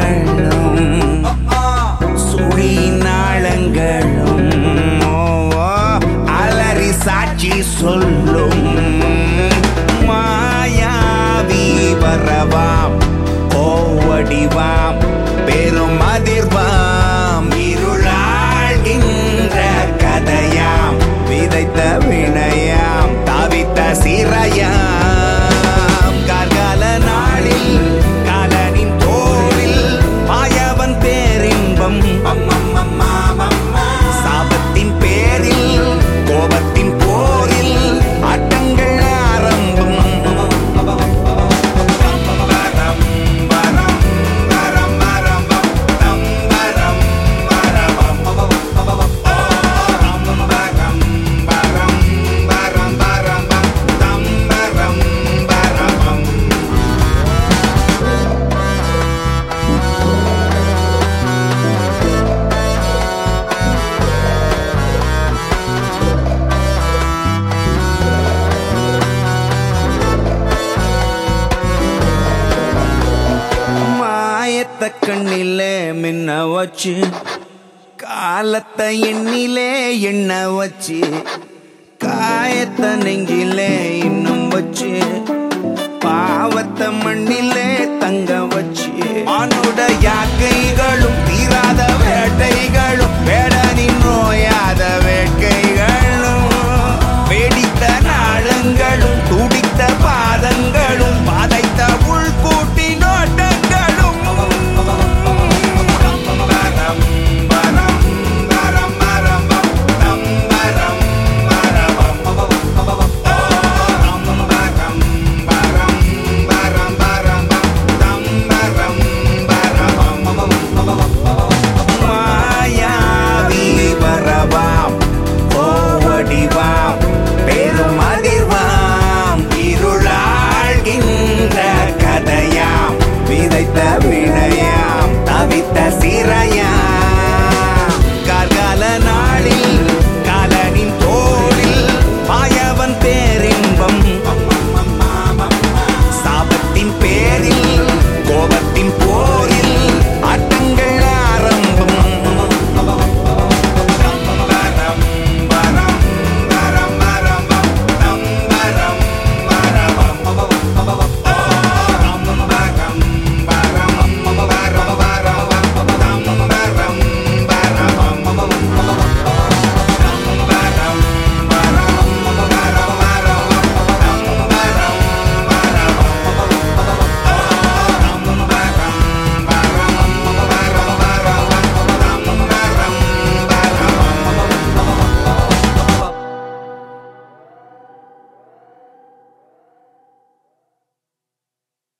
சுழி நாளங்களும் அலறி சாட்சி சொல்லும் மாயாவி வரவாம் கோவடிவாம் பெரும் அதிர்வாம் இருளாழ்கின்ற கதையாம் விதைத்த வினையாம் தவித்த சிறையாம் கார்கால நாளில் காலனின் தோளில் மாயவன் பேரின்பம் சாபத்தின் பேரில் கோபத்தின் போரில் ஆட்டங்கள் ஆரம்பம் வரம் வரம் வரம் வரம் தம் வரம் வரவம் வரம் வரம் வரம் வரம் வரம் தம் வரம் வரவம் மாயத்த கண்ணிலே மின்ன வச்சு காலத்தை எண்ணிலே எண்ண வச்சு காயத்த நெஞ்சிலே இன்னும் வச்சு பாவத்தை மண்ணிலே தங்க வச்சு ஆணுடைய